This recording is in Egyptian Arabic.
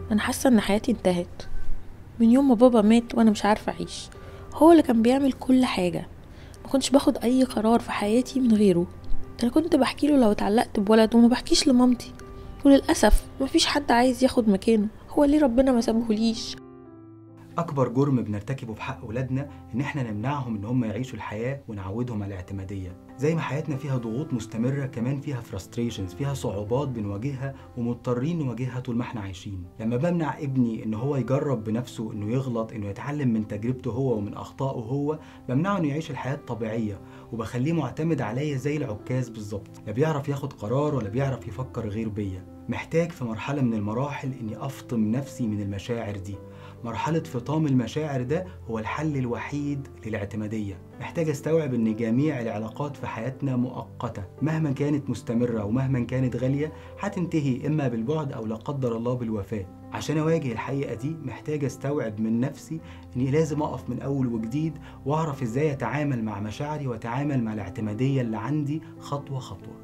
انا حاسه ان حياتي انتهت من يوم ما بابا مات وانا مش عارفه اعيش هو اللي كان بيعمل كل حاجه ما كنتش باخد اي قرار في حياتي من غيره انا كنت بحكي له لو اتعلقت بولد وما بحكيش لمامتي وللاسف مفيش حد عايز ياخد مكانه هو ليه ربنا ما سابهوليش أكبر جرم بنرتكبه في حق ولادنا إن إحنا نمنعهم إن هم يعيشوا الحياة ونعودهم على الاعتمادية زي ما حياتنا فيها ضغوط مستمرة كمان فيها frustrations فيها صعوبات بنواجهها ومضطرين نواجهها طول ما إحنا عايشين لما بمنع ابني إن هو يجرب بنفسه إنه يغلط إنه يتعلم من تجربته هو ومن أخطائه هو بمنعه إنه يعيش الحياة الطبيعية وبخليه معتمد عليا زي العكاز بالظبط لا بيعرف ياخد قرار ولا بيعرف يفكر غير بيا محتاج في مرحلة من المراحل إني أفطم نفسي من المشاعر دي مرحلة فطام المشاعر ده هو الحل الوحيد للاعتمادية محتاج استوعب ان جميع العلاقات في حياتنا مؤقتة مهما كانت مستمرة ومهما كانت غالية هتنتهي اما بالبعد او لا قدر الله بالوفاة عشان اواجه الحقيقة دي محتاج استوعب من نفسي اني لازم اقف من اول وجديد واعرف ازاي اتعامل مع مشاعري واتعامل مع الاعتمادية اللي عندي خطوة خطوة